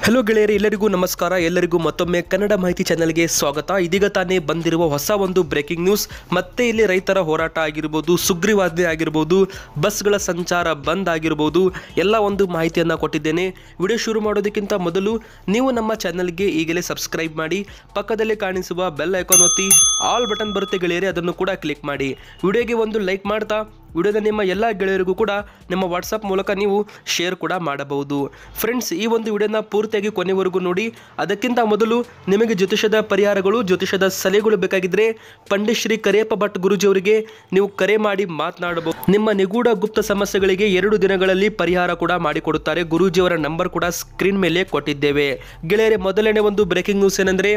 hello ಗೆಳೆಯರಿ ಎಲ್ಲರಿಗೂ ನಮಸ್ಕಾರ ಎಲ್ಲರಿಗೂ ಮತ್ತೊಮ್ಮೆ ಕನ್ನಡ ಮಾಹಿತಿ ಚಾನೆಲ್ಗೆ ಸ್ವಾಗತ ಇದೀಗ ತಾನೇ ಬಂದಿರುವ ಹೊಸ ಒಂದು ಬ್ರೇಕಿಂಗ್ ನ್ಯೂಸ್ ಮತ್ತೆ ಇಲ್ಲಿ ರೈತರ ಹೋರಾಟ ಆಗಿರ್ಬೋದು ಸುಗ್ರೀವಾಜ್ಞೆ ಆಗಿರ್ಬೋದು ಬಸ್ಗಳ ಸಂಚಾರ ಬಂದ್ ಆಗಿರ್ಬೋದು ಎಲ್ಲ ಒಂದು ಮಾಹಿತಿಯನ್ನು ಕೊಟ್ಟಿದ್ದೇನೆ ವಿಡಿಯೋ ಶುರು ಮಾಡೋದಕ್ಕಿಂತ ಮೊದಲು ನೀವು ನಮ್ಮ ಚಾನೆಲ್ಗೆ ಈಗಲೇ ಸಬ್ಸ್ಕ್ರೈಬ್ ಮಾಡಿ ಪಕ್ಕದಲ್ಲಿ ಕಾಣಿಸುವ ಬೆಲ್ ಐಕಾನ್ ಒತ್ತಿ ಆಲ್ ಬಟನ್ ಬರುತ್ತೆ ಗೆಳೆಯರಿ ಅದನ್ನು ಕೂಡ ಕ್ಲಿಕ್ ಮಾಡಿ ವಿಡಿಯೋಗೆ ಒಂದು ಲೈಕ್ ಮಾಡ್ತಾ ವಿಡಿಯೋದ ನಿಮ್ಮ ಎಲ್ಲ ಗೆಳೆಯರಿಗೂ ಕೂಡ ನಿಮ್ಮ ವಾಟ್ಸಪ್ ಮೂಲಕ ನೀವು ಶೇರ್ ಕೂಡ ಮಾಡಬಹುದು ಫ್ರೆಂಡ್ಸ್ ಈ ಒಂದು ವಿಡಿಯೋನ ಪೂರ್ತಿಯಾಗಿ ಕೊನೆವರೆಗೂ ನೋಡಿ ಅದಕ್ಕಿಂತ ಮೊದಲು ನಿಮಗೆ ಜ್ಯೋತಿಷದ ಪರಿಹಾರಗಳು ಜ್ಯೋತಿಷದ ಸಲಹೆಗಳು ಬೇಕಾಗಿದ್ದರೆ ಪಂಡಿತ್ ಶ್ರೀ ಕರಿಯಪ್ಪ ಭಟ್ ಗುರುಜಿಯವರಿಗೆ ನೀವು ಕರೆ ಮಾಡಿ ಮಾತನಾಡಬಹುದು ನಿಮ್ಮ ನಿಗೂಢ ಗುಪ್ತ ಸಮಸ್ಯೆಗಳಿಗೆ ಎರಡು ದಿನಗಳಲ್ಲಿ ಪರಿಹಾರ ಕೂಡ ಮಾಡಿಕೊಡುತ್ತಾರೆ ಗುರೂಜಿಯವರ ನಂಬರ್ ಕೂಡ ಸ್ಕ್ರೀನ್ ಮೇಲೆ ಕೊಟ್ಟಿದ್ದೇವೆ ಗೆಳೆಯರೆ ಮೊದಲನೇ ಒಂದು ಬ್ರೇಕಿಂಗ್ ನ್ಯೂಸ್ ಏನಂದ್ರೆ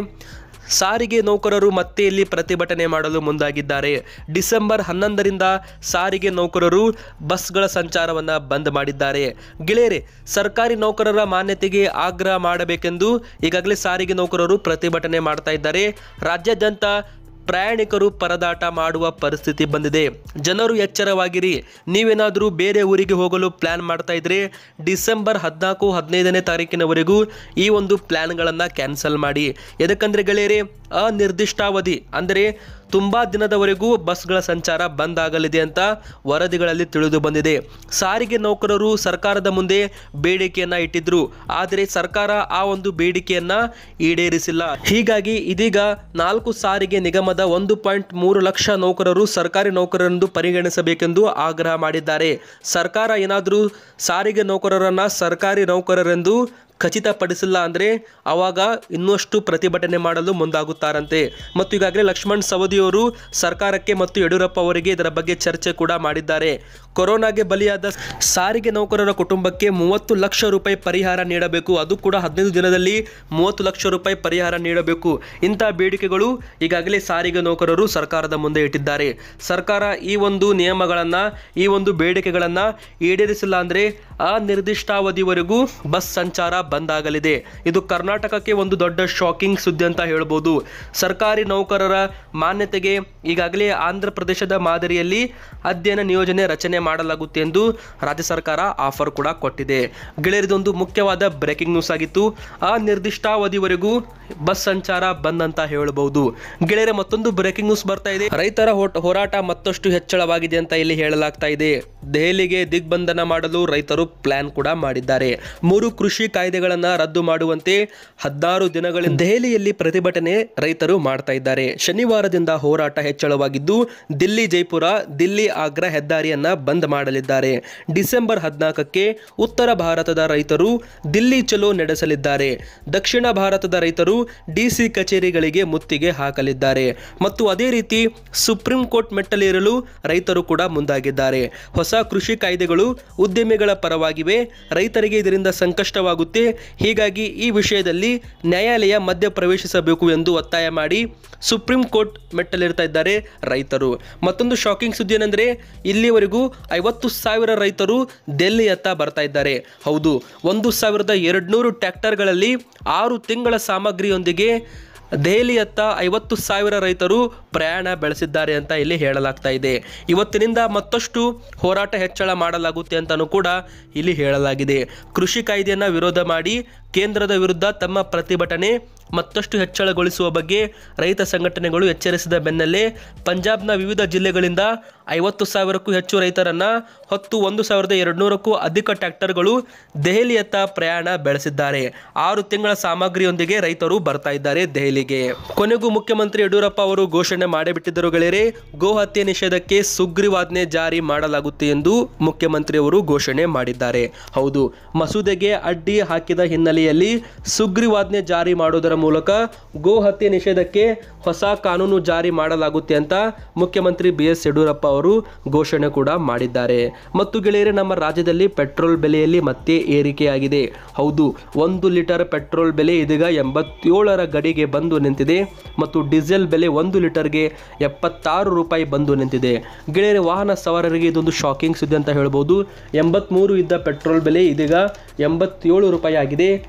ಸಾರಿಗೆ ನೌಕರರು ಮತ್ತೆ ಇಲ್ಲಿ ಪ್ರತಿಭಟನೆ ಮಾಡಲು ಮುಂದಾಗಿದ್ದಾರೆ ಡಿಸೆಂಬರ್ ಹನ್ನೊಂದರಿಂದ ಸಾರಿಗೆ ನೌಕರರು ಬಸ್ಗಳ ಸಂಚಾರವನ್ನು ಬಂದ್ ಮಾಡಿದ್ದಾರೆ ಗೆಳೆಯರೆ ಸರ್ಕಾರಿ ನೌಕರರ ಮಾನ್ಯತೆಗೆ ಆಗ್ರಹ ಮಾಡಬೇಕೆಂದು ಈಗಾಗಲೇ ಸಾರಿಗೆ ನೌಕರರು ಪ್ರತಿಭಟನೆ ಮಾಡ್ತಾ ಇದ್ದಾರೆ ರಾಜ್ಯಾದ್ಯಂತ ಪ್ರಯಾಣಿಕರು ಪರದಾಟ ಮಾಡುವ ಪರಿಸ್ಥಿತಿ ಬಂದಿದೆ ಜನರು ಎಚ್ಚರವಾಗಿರಿ ನೀವೇನಾದರೂ ಬೇರೆ ಊರಿಗೆ ಹೋಗಲು ಪ್ಲ್ಯಾನ್ ಮಾಡ್ತಾ ಇದ್ರೆ ಡಿಸೆಂಬರ್ ಹದಿನಾಲ್ಕು ಹದಿನೈದನೇ ತಾರೀಕಿನವರೆಗೂ ಈ ಒಂದು ಪ್ಲ್ಯಾನ್ಗಳನ್ನು ಕ್ಯಾನ್ಸಲ್ ಮಾಡಿ ಎದಕ್ಕಂದ್ರೆ ಗೆಳೆಯರೆ ಅನಿರ್ದಿಷ್ಟಾವಧಿ ಅಂದರೆ ತುಂಬ ದಿನದವರೆಗೂ ಬಸ್ಗಳ ಸಂಚಾರ ಬಂದ್ ಆಗಲಿದೆ ಅಂತ ವರದಿಗಳಲ್ಲಿ ತಿಳಿದು ಬಂದಿದೆ ಸಾರಿಗೆ ನೌಕರರು ಸರ್ಕಾರದ ಮುಂದೆ ಬೇಡಿಕೆಯನ್ನ ಇಟ್ಟಿದ್ರು ಆದರೆ ಸರ್ಕಾರ ಆ ಒಂದು ಬೇಡಿಕೆಯನ್ನ ಈಡೇರಿಸಿಲ್ಲ ಹೀಗಾಗಿ ಇದೀಗ ನಾಲ್ಕು ಸಾರಿಗೆ ನಿಗಮದ ಒಂದು ಪಾಯಿಂಟ್ ಮೂರು ಲಕ್ಷ ನೌಕರರು ಸರ್ಕಾರಿ ನೌಕರರೆಂದು ಪರಿಗಣಿಸಬೇಕೆಂದು ಆಗ್ರಹ ಮಾಡಿದ್ದಾರೆ ಸರ್ಕಾರ ಏನಾದರೂ ಸಾರಿಗೆ ನೌಕರರನ್ನ ಸರ್ಕಾರಿ ನೌಕರರೆಂದು ಖಚಿತಪಡಿಸಿಲ್ಲ ಅಂದರೆ ಆವಾಗ ಇನ್ನಷ್ಟು ಪ್ರತಿಭಟನೆ ಮಾಡಲು ಮುಂದಾಗುತ್ತಾರಂತೆ ಮತ್ತು ಈಗಾಗಲೇ ಲಕ್ಷ್ಮಣ್ ಸವದಿಯವರು ಸರ್ಕಾರಕ್ಕೆ ಮತ್ತು ಯಡಿಯೂರಪ್ಪ ಅವರಿಗೆ ಇದರ ಬಗ್ಗೆ ಚರ್ಚೆ ಕೂಡ ಮಾಡಿದ್ದಾರೆ ಕೊರೋನಾಗೆ ಬಲಿಯಾದ ಸಾರಿಗೆ ನೌಕರರ ಕುಟುಂಬಕ್ಕೆ ಮೂವತ್ತು ಲಕ್ಷ ರೂಪಾಯಿ ಪರಿಹಾರ ನೀಡಬೇಕು ಅದು ಕೂಡ ಹದಿನೈದು ದಿನದಲ್ಲಿ ಮೂವತ್ತು ಲಕ್ಷ ರೂಪಾಯಿ ಪರಿಹಾರ ನೀಡಬೇಕು ಇಂಥ ಬೇಡಿಕೆಗಳು ಈಗಾಗಲೇ ಸಾರಿಗೆ ನೌಕರರು ಸರ್ಕಾರದ ಮುಂದೆ ಇಟ್ಟಿದ್ದಾರೆ ಸರ್ಕಾರ ಈ ಒಂದು ನಿಯಮಗಳನ್ನು ಈ ಒಂದು ಬೇಡಿಕೆಗಳನ್ನು ಈಡೇರಿಸಿಲ್ಲ ಅಂದರೆ ಅನಿರ್ದಿಷ್ಟಾವಧಿವರೆಗೂ ಬಸ್ ಸಂಚಾರ ಬಂದ್ ಆಗಲಿದೆ ಇದು ಕರ್ನಾಟಕಕ್ಕೆ ಒಂದು ದೊಡ್ಡ ಶಾಕಿಂಗ್ ಸುದ್ದಿ ಅಂತ ಹೇಳ್ಬೋದು ಸರ್ಕಾರಿ ನೌಕರರ ಮಾನ್ಯತೆಗೆ ಈಗಾಗಲೇ ಆಂಧ್ರ ಪ್ರದೇಶದ ಮಾದರಿಯಲ್ಲಿ ಅಧ್ಯಯನ ನಿಯೋಜನೆ ರಚನೆ ಮಾಡಲಾಗುತ್ತೆ ಎಂದು ರಾಜ್ಯ ಸರ್ಕಾರ ಆಫರ್ ಕೂಡ ಕೊಟ್ಟಿದೆ ಗೆಳೆಯರಿದೊಂದು ಮುಖ್ಯವಾದ ಬ್ರೇಕಿಂಗ್ ನ್ಯೂಸ್ ಆಗಿತ್ತು ಅನಿರ್ದಿಷ್ಟಾವಧಿವರೆಗೂ ಬಸ್ ಸಂಚಾರ ಬಂದ್ ಅಂತ ಹೇಳಬಹುದು ಗೆಳೆಯರೆ ಮತ್ತೊಂದು ಬ್ರೇಕಿಂಗ್ ನ್ಯೂಸ್ ಬರ್ತಾ ಇದೆ ರೈತರ ಹೋಟ್- ಹೋರಾಟ ಮತ್ತಷ್ಟು ಹೆಚ್ಚಳವಾಗಿದೆ ಅಂತ ಇಲ್ಲಿ ಹೇಳಲಾಗ್ತಾ ಇದೆ ದೆಹಲಿಗೆ ದಿಗ್ಬಂಧನ ಮಾಡಲು ರೈತರು ಪ್ಲಾನ್ ಕೂಡ ಮಾಡಿದ್ದಾರೆ ಮೂರು ಕೃಷಿ ಕಾಯ್ದೆಗಳನ್ನ ರದ್ದು ಮಾಡುವಂತೆ ಹದಿನಾರು ದಿನಗಳಿಂದ ದೆಹಲಿಯಲ್ಲಿ ಪ್ರತಿಭಟನೆ ರೈತರು ಮಾಡ್ತಾ ಇದ್ದಾರೆ ಶನಿವಾರದಿಂದ ಹೋರಾಟ ಹೆಚ್ಚಳವಾಗಿದ್ದು ದಿಲ್ಲಿ ಜೈಪುರ ದಿಲ್ಲಿ ಆಗ್ರಾ ಹೆದ್ದಾರಿಯನ್ನ ಬಂದ್ ಮಾಡಲಿದ್ದಾರೆ ಡಿಸೆಂಬರ್ ಹದಿನಾಲ್ಕಕ್ಕೆ ಉತ್ತರ ಭಾರತದ ರೈತರು ದಿಲ್ಲಿ ಚಲೋ ನಡೆಸಲಿದ್ದಾರೆ ದಕ್ಷಿಣ ಭಾರತದ ರೈತರು ಡಿಸಿ ಕಚೇರಿಗಳಿಗೆ ಮುತ್ತಿಗೆ ಹಾಕಲಿದ್ದಾರೆ ಮತ್ತು ಅದೇ ರೀತಿ ಸುಪ್ರೀಂ ಕೋರ್ಟ್ ಮೆಟ್ಟಲೇರಲು ರೈತರು ಕೂಡ ಮುಂದಾಗಿದ್ದಾರೆ ಹೊಸ ಕೃಷಿ ಕಾಯ್ದೆಗಳು ಉದ್ಯಮಿಗಳ ಪರವಾಗಿವೆ ರೈತರಿಗೆ ಇದರಿಂದ ಸಂಕಷ್ಟವಾಗುತ್ತೆ ಹೀಗಾಗಿ ಈ ವಿಷಯದಲ್ಲಿ ನ್ಯಾಯಾಲಯ ಮಧ್ಯ ಪ್ರವೇಶಿಸಬೇಕು ಎಂದು ಒತ್ತಾಯ ಮಾಡಿ ಸುಪ್ರೀಂ ಕೋರ್ಟ್ ಮೆಟ್ಟಲೇರ್ತಾ ಇದ್ದಾರೆ ರೈತರು ಮತ್ತೊಂದು ಶಾಕಿಂಗ್ ಸುದ್ದಿ ಏನಂದ್ರೆ ಇಲ್ಲಿವರೆಗೂ ಐವತ್ತು ಸಾವಿರ ರೈತರು ದೆಹಲಿಯತ್ತ ಬರ್ತಾ ಇದ್ದಾರೆ ಹೌದು ಒಂದು ಸಾವಿರದ ಎರಡ್ನೂರು ಟ್ರ್ಯಾಕ್ಟರ್ಗಳಲ್ಲಿ ಆರು ತಿಂಗಳ ಸಾಮಗ್ರಿಯೊಂದಿಗೆ ದೆಹಲಿಯತ್ತ ಐವತ್ತು ಸಾವಿರ ರೈತರು ಪ್ರಯಾಣ ಬೆಳೆಸಿದ್ದಾರೆ ಅಂತ ಇಲ್ಲಿ ಹೇಳಲಾಗ್ತಾ ಇದೆ ಇವತ್ತಿನಿಂದ ಮತ್ತಷ್ಟು ಹೋರಾಟ ಹೆಚ್ಚಳ ಮಾಡಲಾಗುತ್ತೆ ಅಂತಲೂ ಕೂಡ ಇಲ್ಲಿ ಹೇಳಲಾಗಿದೆ ಕೃಷಿ ಕಾಯ್ದೆಯನ್ನು ವಿರೋಧ ಮಾಡಿ ಕೇಂದ್ರದ ವಿರುದ್ಧ ತಮ್ಮ ಪ್ರತಿಭಟನೆ ಮತ್ತಷ್ಟು ಹೆಚ್ಚಳಗೊಳಿಸುವ ಬಗ್ಗೆ ರೈತ ಸಂಘಟನೆಗಳು ಎಚ್ಚರಿಸಿದ ಬೆನ್ನಲ್ಲೇ ಪಂಜಾಬ್ನ ವಿವಿಧ ಜಿಲ್ಲೆಗಳಿಂದ ಐವತ್ತು ಸಾವಿರಕ್ಕೂ ಹೆಚ್ಚು ರೈತರನ್ನ ಹೊತ್ತು ಒಂದು ಸಾವಿರದ ಎರಡುನೂರಕ್ಕೂ ಅಧಿಕ ಟ್ರ್ಯಾಕ್ಟರ್ಗಳು ದೆಹಲಿಯತ್ತ ಪ್ರಯಾಣ ಬೆಳೆಸಿದ್ದಾರೆ ಆರು ತಿಂಗಳ ಸಾಮಗ್ರಿಯೊಂದಿಗೆ ರೈತರು ಬರ್ತಾ ಇದ್ದಾರೆ ದೆಹಲಿಗೆ ಕೊನೆಗೂ ಮುಖ್ಯಮಂತ್ರಿ ಯಡಿಯೂರಪ್ಪ ಅವರು ಘೋಷಣೆ ಮಾಡಿಬಿಟ್ಟಿದ್ದರು ಗೆಳೆಯರೆ ಗೋ ಹತ್ಯೆ ನಿಷೇಧಕ್ಕೆ ಸುಗ್ರೀವಾಜ್ಞೆ ಜಾರಿ ಮಾಡಲಾಗುತ್ತೆ ಎಂದು ಮುಖ್ಯಮಂತ್ರಿ ಅವರು ಘೋಷಣೆ ಮಾಡಿದ್ದಾರೆ ಹೌದು ಮಸೂದೆಗೆ ಅಡ್ಡಿ ಹಾಕಿದ ಹಿನ್ನೆಲೆಯಲ್ಲಿ ಸುಗ್ರೀವಾಜ್ಞೆ ಜಾರಿ ಮಾಡೋದರ ಮೂಲಕ ಗೋ ಹತ್ಯೆ ನಿಷೇಧಕ್ಕೆ ಹೊಸ ಕಾನೂನು ಜಾರಿ ಮಾಡಲಾಗುತ್ತೆ ಅಂತ ಮುಖ್ಯಮಂತ್ರಿ ಬಿ ಎಸ್ ಯಡಿಯೂರಪ್ಪ ಅವರು ಘೋಷಣೆ ಕೂಡ ಮಾಡಿದ್ದಾರೆ ಮತ್ತು ಗೆಳೆಯರೆ ನಮ್ಮ ರಾಜ್ಯದಲ್ಲಿ ಪೆಟ್ರೋಲ್ ಬೆಲೆಯಲ್ಲಿ ಮತ್ತೆ ಏರಿಕೆಯಾಗಿದೆ ಹೌದು ಒಂದು ಲೀಟರ್ ಪೆಟ್ರೋಲ್ ಬೆಲೆ ಇದೀಗ ಎಂಬತ್ತೇಳರ ಗಡಿಗೆ ಬಂದು ನಿಂತಿದೆ ಮತ್ತು ಡೀಸೆಲ್ ಬೆಲೆ ಒಂದು ಲೀಟರ್ಗೆ ಎಪ್ಪತ್ತಾರು ರೂಪಾಯಿ ಬಂದು ನಿಂತಿದೆ ಗೆಳೆಯರೆ ವಾಹನ ಸವಾರರಿಗೆ ಇದೊಂದು ಶಾಕಿಂಗ್ ಸುದ್ದಿ ಅಂತ ಹೇಳ್ಬೋದು ಎಂಬತ್ಮೂರು ಇದ್ದ ಪೆಟ್ರೋಲ್ ಬೆಲೆ ಇದೀಗ ಎಂಬತ್ತೇಳು ರೂಪಾಯಿ ಆಗಿದೆ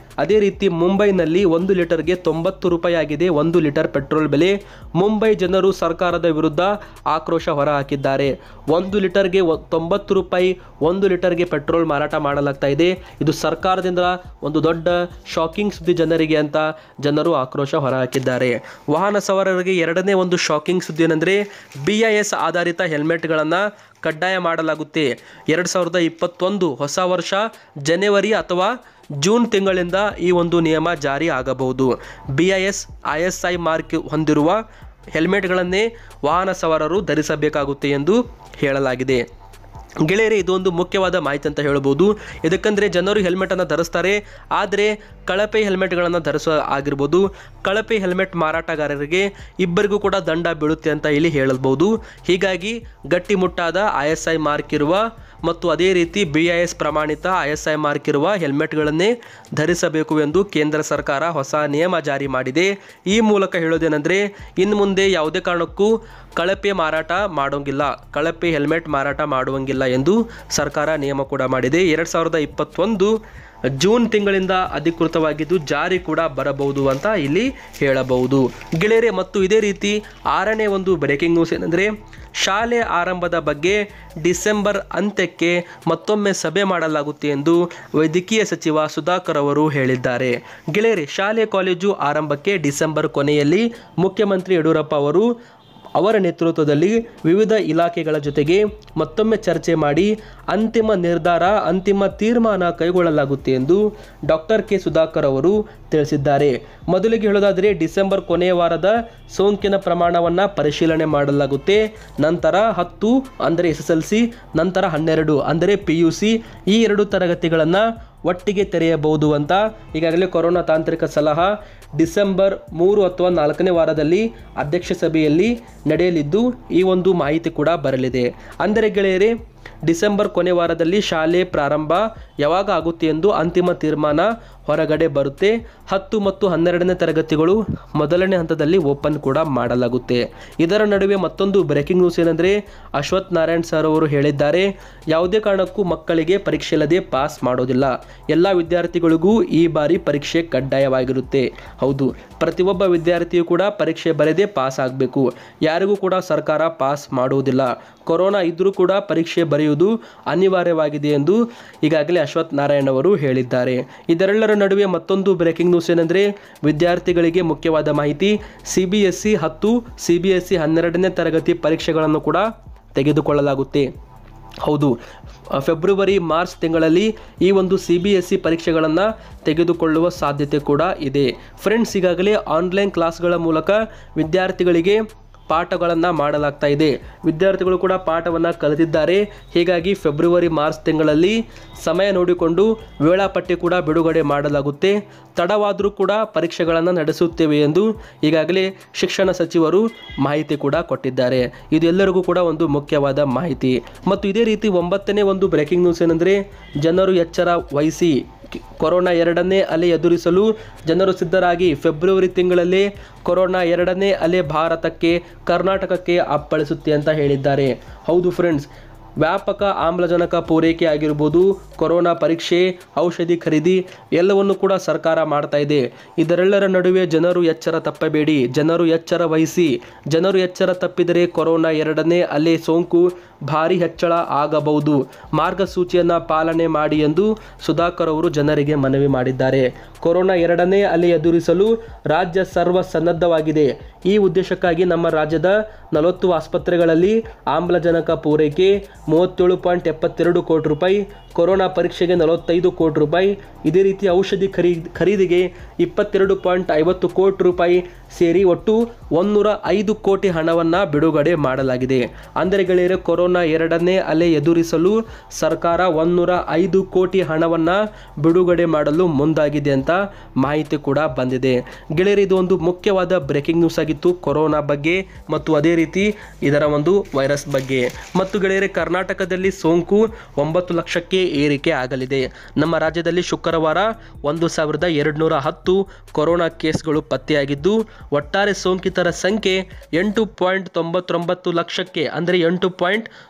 ಅದೇ ರೀತಿ ಮುಂಬೈನಲ್ಲಿ ಒಂದು ಲೀಟರ್ಗೆ ತೊಂಬತ್ತು ರೂಪಾಯಿ ಆಗಿದೆ ಒಂದು ಲೀಟರ್ ಪೆಟ್ರೋಲ್ ಬೆಲೆ ಮುಂಬೈ ಜನರು ಸರ್ಕಾರದ ವಿರುದ್ಧ ಆಕ್ರೋಶ ಹೊರಹಾಕಿದ್ದಾರೆ ಒಂದು ಲೀಟರ್ಗೆ ಒ- ತೊಂಬತ್ತು ರೂಪಾಯಿ ಒಂದು ಲೀಟರ್ಗೆ ಪೆಟ್ರೋಲ್ ಮಾರಾಟ ಮಾಡಲಾಗ್ತಾ ಇದೆ ಇದು ಸರ್ಕಾರದಿಂದ ಒಂದು ದೊಡ್ಡ ಶಾಕಿಂಗ್ ಸುದ್ದಿ ಜನರಿಗೆ ಅಂತ ಜನರು ಆಕ್ರೋಶ ಹೊರಹಾಕಿದ್ದಾರೆ ವಾಹನ ಸವಾರರಿಗೆ ಎರಡನೇ ಒಂದು ಶಾಕಿಂಗ್ ಸುದ್ದಿ ಏನಂದರೆ ಬಿ ಐ ಎಸ್ ಆಧಾರಿತ ಹೆಲ್ಮೆಟ್ಗಳನ್ನು ಕಡ್ಡಾಯ ಮಾಡಲಾಗುತ್ತೆ ಎರಡು ಸಾವಿರದ ಇಪ್ಪತ್ತೊಂದು ಹೊಸ ವರ್ಷ ಜನವರಿ ಅಥವಾ ಜೂನ್ ತಿಂಗಳಿಂದ ಈ ಒಂದು ನಿಯಮ ಜಾರಿ ಆಗಬಹುದು B I S I S I mark ಹೊಂದಿರುವ ಹೆಲ್ಮೆಟ್ಗಳನ್ನೇ ವಾಹನ ಸವಾರರು ಧರಿಸಬೇಕಾಗುತ್ತೆ ಎಂದು ಹೇಳಲಾಗಿದೆ ಗೆಳೆಯರೆ ಇದೊಂದು ಮುಖ್ಯವಾದ ಮಾಹಿತಿ ಅಂತ ಹೇಳ್ಬೋದು ಇದಕ್ಕಂದರೆ ಜನರು ಹೆಲ್ಮೆಟನ್ನು ಧರಿಸ್ತಾರೆ ಆದರೆ ಕಳಪೆ ಹೆಲ್ಮೆಟ್ಗಳನ್ನು ಧರಿಸೋ ಆಗಿರ್ಬೋದು ಕಳಪೆ ಹೆಲ್ಮೆಟ್ ಮಾರಾಟಗಾರರಿಗೆ ಇಬ್ಬರಿಗೂ ಕೂಡ ದಂಡ ಬೀಳುತ್ತೆ ಅಂತ ಇಲ್ಲಿ ಹೇಳಬಹುದು ಹೀಗಾಗಿ ಗಟ್ಟಿಮುಟ್ಟಾದ ಐ ಎಸ್ ಐ ಮಾರ್ಕ್ ಇರುವ ಮತ್ತು ಅದೇ ರೀತಿ ಬಿ ಐ ಎಸ್ ಪ್ರಮಾಣಿತ ಐ ಎಸ್ ಐ ಮಾರ್ಕ್ ಇರುವ ಹೆಲ್ಮೆಟ್ಗಳನ್ನೇ ಧರಿಸಬೇಕು ಎಂದು ಕೇಂದ್ರ ಸರ್ಕಾರ ಹೊಸ ನಿಯಮ ಜಾರಿ ಮಾಡಿದೆ ಈ ಮೂಲಕ ಹೇಳೋದೇನೆಂದರೆ ಇನ್ನು ಮುಂದೆ ಯಾವುದೇ ಕಾರಣಕ್ಕೂ ಕಳಪೆ ಮಾರಾಟ ಮಾಡೋಂಗಿಲ್ಲ ಕಳಪೆ ಹೆಲ್ಮೆಟ್ ಮಾರಾಟ ಮಾಡುವಂಗಿಲ್ಲ ಎಂದು ಸರ್ಕಾರ ನಿಯಮ ಕೂಡ ಮಾಡಿದೆ ಎರಡು ಸಾವಿರದ ಇಪ್ಪತ್ತೊಂದು ಜೂನ್ ತಿಂಗಳಿಂದ ಅಧಿಕೃತವಾಗಿದ್ದು ಜಾರಿ ಕೂಡ ಬರಬಹುದು ಅಂತ ಇಲ್ಲಿ ಹೇಳಬಹುದು ಗೆಳೆಯರೆ ಮತ್ತು ಇದೇ ರೀತಿ ಆರನೇ ಒಂದು ಬ್ರೇಕಿಂಗ್ ನ್ಯೂಸ್ ಏನಂದರೆ ಶಾಲೆ ಆರಂಭದ ಬಗ್ಗೆ ಡಿಸೆಂಬರ್ ಅಂತ್ಯಕ್ಕೆ ಮತ್ತೊಮ್ಮೆ ಸಭೆ ಮಾಡಲಾಗುತ್ತೆ ಎಂದು ವೈದ್ಯಕೀಯ ಸಚಿವ ಸುಧಾಕರ್ ಅವರು ಹೇಳಿದ್ದಾರೆ ಗೆಳೆಯರೆ ಶಾಲೆ ಕಾಲೇಜು ಆರಂಭಕ್ಕೆ ಡಿಸೆಂಬರ್ ಕೊನೆಯಲ್ಲಿ ಮುಖ್ಯಮಂತ್ರಿ ಯಡಿಯೂರಪ್ಪ ಅವರು ಅವರ ನೇತೃತ್ವದಲ್ಲಿ ವಿವಿಧ ಇಲಾಖೆಗಳ ಜೊತೆಗೆ ಮತ್ತೊಮ್ಮೆ ಚರ್ಚೆ ಮಾಡಿ ಅಂತಿಮ ನಿರ್ಧಾರ ಅಂತಿಮ ತೀರ್ಮಾನ ಕೈಗೊಳ್ಳಲಾಗುತ್ತೆ ಎಂದು ಡಾಕ್ಟರ್ ಕೆ ಸುಧಾಕರ್ ಅವರು ತಿಳಿಸಿದ್ದಾರೆ ಮೊದಲಿಗೆ ಹೇಳೋದಾದರೆ ಡಿಸೆಂಬರ್ ಕೊನೆಯ ವಾರದ ಸೋಂಕಿನ ಪ್ರಮಾಣವನ್ನು ಪರಿಶೀಲನೆ ಮಾಡಲಾಗುತ್ತೆ ನಂತರ ಹತ್ತು ಅಂದರೆ ಎಸ್ ಎಸ್ ಎಲ್ ಸಿ ನಂತರ ಹನ್ನೆರಡು ಅಂದರೆ ಪಿ ಯು ಸಿ ಈ ಎರಡು ತರಗತಿಗಳನ್ನು ಒಟ್ಟಿಗೆ ತೆರೆಯಬಹುದು ಅಂತ ಈಗಾಗಲೇ ಕೊರೋನಾ ತಾಂತ್ರಿಕ ಸಲಹಾ ಡಿಸೆಂಬರ್ ಮೂರು ಅಥವಾ ನಾಲ್ಕನೇ ವಾರದಲ್ಲಿ ಅಧ್ಯಕ್ಷ ಸಭೆಯಲ್ಲಿ ನಡೆಯಲಿದ್ದು ಈ ಒಂದು ಮಾಹಿತಿ ಕೂಡ ಬರಲಿದೆ ಅಂದರೆ ಗೆಳೆಯರೇ ಡಿಸೆಂಬರ್ ಕೊನೆ ವಾರದಲ್ಲಿ ಶಾಲೆ ಪ್ರಾರಂಭ ಯಾವಾಗ ಆಗುತ್ತೆ ಎಂದು ಅಂತಿಮ ತೀರ್ಮಾನ ಹೊರಗಡೆ ಬರುತ್ತೆ ಹತ್ತು ಮತ್ತು ಹನ್ನೆರಡನೇ ತರಗತಿಗಳು ಮೊದಲನೇ ಹಂತದಲ್ಲಿ ಓಪನ್ ಕೂಡ ಮಾಡಲಾಗುತ್ತೆ ಇದರ ನಡುವೆ ಮತ್ತೊಂದು ಬ್ರೇಕಿಂಗ್ ನ್ಯೂಸ್ ಏನಂದರೆ ಅಶ್ವಥ್ ನಾರಾಯಣ್ ಸರ್ ಅವರು ಹೇಳಿದ್ದಾರೆ ಯಾವುದೇ ಕಾರಣಕ್ಕೂ ಮಕ್ಕಳಿಗೆ ಪರೀಕ್ಷೆ ಇಲ್ಲದೆ ಪಾಸ್ ಮಾಡೋದಿಲ್ಲ ಎಲ್ಲ ವಿದ್ಯಾರ್ಥಿಗಳಿಗೂ ಈ ಬಾರಿ ಪರೀಕ್ಷೆ ಕಡ್ಡಾಯವಾಗಿರುತ್ತೆ ಹೌದು ಪ್ರತಿಯೊಬ್ಬ ವಿದ್ಯಾರ್ಥಿಯು ಕೂಡ ಪರೀಕ್ಷೆ ಬರೆದೇ ಪಾಸ್ ಆಗಬೇಕು ಯಾರಿಗೂ ಕೂಡ ಸರ್ಕಾರ ಪಾಸ್ ಮಾಡುವುದಿಲ್ಲ ಕೊರೋನಾ ಇದ್ದರೂ ಕೂಡ ಪರೀಕ್ಷೆ ಬರೆಯುವುದು ಅನಿವಾರ್ಯವಾಗಿದೆ ಎಂದು ಈಗಾಗಲೇ ಅಶ್ವಥ್ ನಾರಾಯಣ್ ಅವರು ಹೇಳಿದ್ದಾರೆ ಇದರೆಲ್ಲರ ನಡುವೆ ಮತ್ತೊಂದು ಬ್ರೇಕಿಂಗ್ ನ್ಯೂಸ್ ಏನಂದರೆ ವಿದ್ಯಾರ್ಥಿಗಳಿಗೆ ಮುಖ್ಯವಾದ ಮಾಹಿತಿ ಸಿ ಬಿ ಎಸ್ ಸಿ ಹತ್ತು ಸಿ ಬಿ ಎಸ್ ಸಿ ಹನ್ನೆರಡನೇ ತರಗತಿ ಪರೀಕ್ಷೆಗಳನ್ನು ಕೂಡ ತೆಗೆದುಕೊಳ್ಳಲಾಗುತ್ತೆ ಹೌದು ಫೆಬ್ರವರಿ ಮಾರ್ಚ್ ತಿಂಗಳಲ್ಲಿ ಈ ಒಂದು ಸಿ ಬಿ ಎಸ್ ಸಿ ಪರೀಕ್ಷೆಗಳನ್ನು ತೆಗೆದುಕೊಳ್ಳುವ ಸಾಧ್ಯತೆ ಕೂಡ ಇದೆ ಫ್ರೆಂಡ್ಸ್ ಈಗಾಗಲೇ ಆನ್ಲೈನ್ ಕ್ಲಾಸ್ಗಳ ಮೂಲಕ ವಿದ್ಯಾರ್ಥಿಗಳಿಗೆ ಪಾಠಗಳನ್ನು ಮಾಡಲಾಗ್ತಾ ಇದೆ ವಿದ್ಯಾರ್ಥಿಗಳು ಕೂಡ ಪಾಠವನ್ನು ಕಲಿತಿದ್ದಾರೆ ಹೀಗಾಗಿ ಫೆಬ್ರವರಿ ಮಾರ್ಚ್ ತಿಂಗಳಲ್ಲಿ ಸಮಯ ನೋಡಿಕೊಂಡು ವೇಳಾಪಟ್ಟಿ ಕೂಡ ಬಿಡುಗಡೆ ಮಾಡಲಾಗುತ್ತೆ ತಡವಾದರೂ ಕೂಡ ಪರೀಕ್ಷೆಗಳನ್ನು ನಡೆಸುತ್ತೇವೆ ಎಂದು ಈಗಾಗಲೇ ಶಿಕ್ಷಣ ಸಚಿವರು ಮಾಹಿತಿ ಕೂಡ ಕೊಟ್ಟಿದ್ದಾರೆ ಇದು ಎಲ್ಲರಿಗೂ ಕೂಡ ಒಂದು ಮುಖ್ಯವಾದ ಮಾಹಿತಿ ಮತ್ತು ಇದೇ ರೀತಿ ಒಂಬತ್ತನೇ ಒಂದು ಬ್ರೇಕಿಂಗ್ ನ್ಯೂಸ್ ಏನಂದರೆ ಜನರು ಎಚ್ಚರ ವಹಿಸಿ ಕಿ- ಕೊರೋನಾ ಎರಡನೇ ಅಲೆ ಎದುರಿಸಲು ಜನರು ಸಿದ್ಧರಾಗಿ ಫೆಬ್ರವರಿ ತಿಂಗಳಲ್ಲೇ ಕೊರೋನಾ ಎರಡನೇ ಅಲೆ ಭಾರತಕ್ಕೆ ಕರ್ನಾಟಕಕ್ಕೆ ಅಪ್ಪಳಿಸುತ್ತೆ ಅಂತ ಹೇಳಿದ್ದಾರೆ ಹೌದು ಫ್ರೆಂಡ್ಸ್ ವ್ಯಾಪಕ ಆಮ್ಲಜನಕ ಪೂರೈಕೆ ಆಗಿರ್ಬೋದು ಕೊರೋನಾ ಪರೀಕ್ಷೆ ಔಷಧಿ ಖರೀದಿ ಎಲ್ಲವನ್ನು ಕೂಡ ಸರ್ಕಾರ ಮಾಡ್ತಾ ಇದೆ ಇದರೆಲ್ಲರ ನಡುವೆ ಜನರು ಎಚ್ಚರ ತಪ್ಪಬೇಡಿ ಜನರು ಎಚ್ಚರ ವಹಿಸಿ ಜನರು ಎಚ್ಚರ ತಪ್ಪಿದರೆ ಕೊರೋನಾ ಎರಡನೇ ಅಲೆ ಸೋಂಕು ಭಾರಿ ಹೆಚ್ಚಳ ಆಗಬಹುದು ಮಾರ್ಗಸೂಚಿಯನ್ನು ಪಾಲನೆ ಮಾಡಿ ಎಂದು ಸುಧಾಕರ್ ಅವರು ಜನರಿಗೆ ಮನವಿ ಮಾಡಿದ್ದಾರೆ ಕೊರೋನಾ ಎರಡನೇ ಅಲೆ ಎದುರಿಸಲು ರಾಜ್ಯ ಸರ್ವ ಸನ್ನದ್ಧವಾಗಿದೆ ಈ ಉದ್ದೇಶಕ್ಕಾಗಿ ನಮ್ಮ ರಾಜ್ಯದ ನಲವತ್ತು ಆಸ್ಪತ್ರೆಗಳಲ್ಲಿ ಆಮ್ಲಜನಕ ಪೂರೈಕೆ ಮೂವತ್ತೇಳು ಪಾಯಿಂಟ್ ಎಪ್ಪತ್ತೆರಡು ಕೋಟಿ ರೂಪಾಯಿ ಕೊರೋನಾ ಪರೀಕ್ಷೆಗೆ ನಲವತ್ತೈದು ಕೋಟಿ ರೂಪಾಯಿ ಇದೇ ರೀತಿ ಔಷಧಿ ಖರೀದಿ ಖರೀದಿಗೆ ಇಪ್ಪತ್ತೆರಡು ಪಾಯಿಂಟ್ ಐವತ್ತು ಕೋಟಿ ರೂಪಾಯಿ ಸೇರಿ ಒಟ್ಟು ಒಂದೂರ ಐದು ಕೋಟಿ ಹಣವನ್ನು ಬಿಡುಗಡೆ ಮಾಡಲಾಗಿದೆ ಅಂದರೆ ಗೆಳೆಯರೆ ಕೊರೋನಾ ಎರಡನೇ ಅಲೆ ಎದುರಿಸಲು ಸರ್ಕಾರ ಒಂದೂರ ಐದು ಕೋಟಿ ಹಣವನ್ನು ಬಿಡುಗಡೆ ಮಾಡಲು ಮುಂದಾಗಿದೆ ಅಂತ ಮಾಹಿತಿ ಕೂಡ ಬಂದಿದೆ ಗೆಳೆಯರೆ ಇದು ಒಂದು ಮುಖ್ಯವಾದ ಬ್ರೇಕಿಂಗ್ ನ್ಯೂಸ್ ಆಗಿತ್ತು ಕೊರೋನಾ ಬಗ್ಗೆ ಮತ್ತು ಅದೇ ರೀತಿ ಇದರ ಒಂದು ವೈರಸ್ ಬಗ್ಗೆ ಮತ್ತು ಗೆಳೆಯರೆ ಕರ್ನಾಟಕದಲ್ಲಿ ಸೋಂಕು ಒಂಬತ್ತು ಲಕ್ಷಕ್ಕೆ ಏರಿಕೆ ಆಗಲಿದೆ ನಮ್ಮ ರಾಜ್ಯದಲ್ಲಿ ಶುಕ್ರವಾರ ಒಂದು ಸಾವಿರದ ಎರಡುನೂರ ಹತ್ತು ಕೊರೋನಾ ಕೇಸ್ಗಳು ಪತ್ತೆಯಾಗಿದ್ದು ಒಟ್ಟಾರೆ ಸೋಂಕಿತರ ಸಂಖ್ಯೆ ಎಂಟು ಪಾಯಿಂಟ್ ತೊಂಬತ್ತೊಂಬತ್ತು ಲಕ್ಷಕ್ಕೆ ಅಂದರೆ ಎಂಟು ಪಾಯಿಂಟ್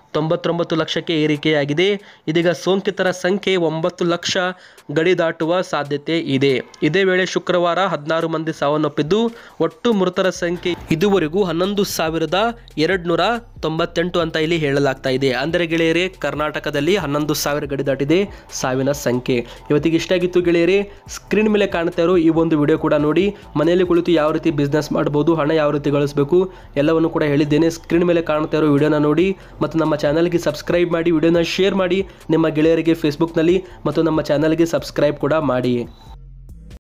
ತೊಂಬತ್ತೊಂಬತ್ತು ಲಕ್ಷಕ್ಕೆ ಏರಿಕೆಯಾಗಿದೆ ಇದೀಗ ಸೋಂಕಿತರ ಸಂಖ್ಯೆ ಒಂಬತ್ತು ಲಕ್ಷ ಗಡಿ ದಾಟುವ ಸಾಧ್ಯತೆ ಇದೆ ಇದೇ ವೇಳೆ ಶುಕ್ರವಾರ ಹದಿನಾರು ಮಂದಿ ಸಾವನ್ನಪ್ಪಿದ್ದು ಒಟ್ಟು ಮೃತರ ಸಂಖ್ಯೆ ಇದುವರೆಗೂ ಹನ್ನೊಂದು ಸಾವಿರದ ಎರಡು ನೂರ ತೊಂಬತ್ತೆಂಟು ಅಂತ ಇಲ್ಲಿ ಹೇಳಲಾಗ್ತಾ ಇದೆ ಅಂದರೆ ಗೆಳೆಯರೇ ಕರ್ನಾಟಕದಲ್ಲಿ ಹನ್ನೊಂದು ಸಾವಿರ ಗಡಿ ದಾಟಿದೆ ಸಾವಿನ ಸಂಖ್ಯೆ ಇವತ್ತಿಗೆ ಇಷ್ಟಾಗಿತ್ತು ಗೆಳೆಯರೇ ಸ್ಕ್ರೀನ್ ಮೇಲೆ ಕಾಣ್ತಾ ಇರೋ ಈ ಒಂದು ವಿಡಿಯೋ ಕೂಡ ನೋಡಿ ಮನೆಯಲ್ಲಿ ಕುಳಿತು ಯಾವ ರೀತಿ ಬಿಸ್ನೆಸ್ ಮಾಡ್ಬೋದು ಹಣ ಯಾವ ರೀತಿ ಗಳಿಸಬೇಕು ಎಲ್ಲವನ್ನು ಕೂಡ ಹೇಳಿದ್ದೇನೆ ಸ್ಕ್ರೀನ್ ಮೇಲೆ ಕಾಣ್ತಾ ಇರೋ ವಿಡಿಯೋನ ನೋಡಿ ಮತ್ತು ನಮ್ಮ ಚಾನಲ್ಗೆ ಸಬ್ಸ್ಕ್ರೈಬ್ ಮಾಡಿ ವಿಡಿಯೋನ ಶೇರ್ ಮಾಡಿ ನಿಮ್ಮ ಗೆಳೆಯರಿಗೆ ಫೇಸ್ಬುಕ್ನಲ್ಲಿ ಮತ್ತು ನಮ್ಮ ಚಾನಲ್ಗೆ ಸಬ್ಸ್ಕ್ರೈಬ್ ಕೂಡ ಮಾಡಿ